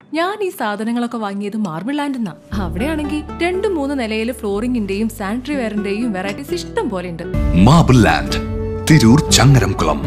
ഞാൻ ഈ സാധനങ്ങളൊക്കെ വാങ്ങിയത് മാർബിൾ ലാൻഡ് അവിടെയാണെങ്കിൽ രണ്ട് മൂന്ന് നിലയിൽ ഫ്ലോറിംഗിന്റെയും സാനിറ്ററി വെയറിന്റെയും വെറൈറ്റീസ് ഇഷ്ടം പോലെ ഉണ്ട് മാബിൾ ലാൻഡ് തിരൂർ ചങ്ങരംകുളം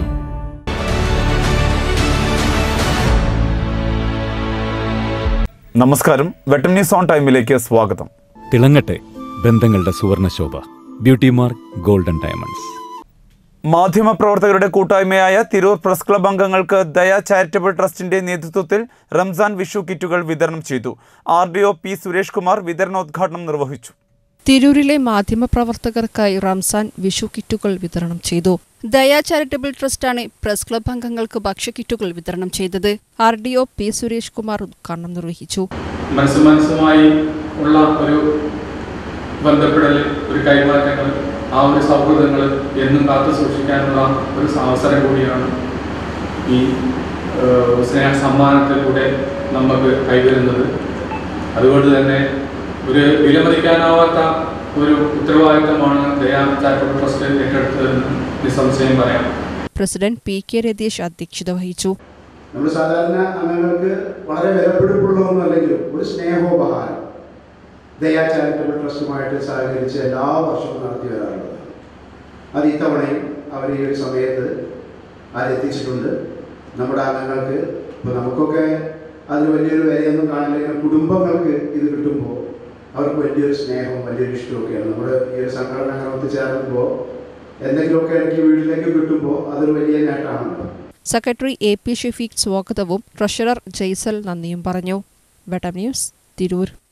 നമസ്കാരം വെട്ടം ന്യൂസ് ഓൺ ടൈമിലേക്ക് സ്വാഗതം തിളങ്ങട്ടെ ബന്ധങ്ങളുടെ സുവർണശോഭ ബ്യൂട്ടി മാർക്ക് ഗോൾഡൻ ഡയമണ്ട്സ് മാധ്യമപ്രവർത്തകരുടെ കൂട്ടായ്മയായ തിരൂർ പ്രസ് ക്ലബ് അംഗങ്ങൾക്ക് ദയ ചാരിറ്റബിൾ ട്രസ്റ്റിന്റെ നേതൃത്വത്തിൽ റംസാൻ വിഷു കിറ്റുകൾ വിതരണം ചെയ്തു R D O P Suresh Kumar വിതരണോദ്ഘാടനം നിർവഹിച്ചു തിരൂരിലെ മാധ്യമപ്രവർത്തകർക്കായി റംസാൻ വിഷു കിറ്റുകൾ വിതരണം ചെയ്തു ദയാ ചാരിറ്റബിൾ ട്രസ്റ്റാണ് പ്രസ് ക്ലബ് അംഗങ്ങൾക്ക് ഭക്ഷ്യക്കിറ്റുകൾ വിതരണം ചെയ്തത് R D O P Suresh Kumar ഉദ്ഘാടനം നിർവഹിച്ചു മനസ്സ് മനസ്സുമായി ഉള്ള ഒരു ബന്ധപ്പെടൽ ഒരു കൈമാറ്റങ്ങൾ ആ ഒരു സൗഹൃദങ്ങൾ എന്നും കാത്തു സൂക്ഷിക്കാനുള്ള ഒരു അവസരം കൂടിയാണ് ഈ ഏഹ്, സ്നേഹ സമ്മാനത്തിലൂടെ നമുക്ക് കൈവരുന്നത് അതുകൊണ്ട് തന്നെ ഒരു വിലമതിക്കാനാവാത്ത ഒരു ഉത്തരവാദിത്തമാണ് ദയാ ചാരിറ്റബിൾ ട്രസ്റ്റ് ഏറ്റെടുത്തതെന്ന് നിസ്സംശയം പറയാം പ്രസിഡന്റ് പി കെ രതീഷ് അധ്യക്ഷത വഹിച്ചു നമ്മൾ സാധാരണ അംഗങ്ങൾക്ക് വളരെ വിലപിടിപ്പുള്ള ഒന്നല്ലെങ്കിലും ഒരു സ്നേഹോപഹാരം ദയാ ചാരിറ്റബിൾ ട്രസ്റ്റുമായിട്ട് സഹകരിച്ച് എല്ലാ വർഷവും നടത്തി വരാറുള്ളത് അത് ഇത്തവണയും അവർ ഈ ഒരു സമയത്ത് അതെത്തിച്ചിട്ടുണ്ട് നമ്മുടെ അംഗങ്ങൾക്ക് ഇപ്പോൾ നമുക്കൊക്കെ അതിന് വലിയൊരു വിലയൊന്നും കാണില്ലെങ്കിൽ കുടുംബങ്ങൾക്ക് ഇത് കിട്ടുമ്പോൾ അവർക്ക് വലിയൊരു സ്നേഹവും വലിയൊരു ഇഷ്ടമൊക്കെയാണ് നമ്മുടെ ഈ ഒരു സംഘടന അങ്ങനെ ഒത്തുചേർന്നുമ്പോൾ എന്തെങ്കിലുമൊക്കെ എനിക്ക് വീട്ടിലേക്ക് കിട്ടുമ്പോൾ അതൊരു വലിയ നേട്ടമാണ് സെക്രട്ടറി എ പി ഷെഫീഖ് സ്വാഗതവും ട്രഷറർ ജയ്സൽ നന്ദിയും പറഞ്ഞു വെട്ടം ന്യൂസ് തിരൂർ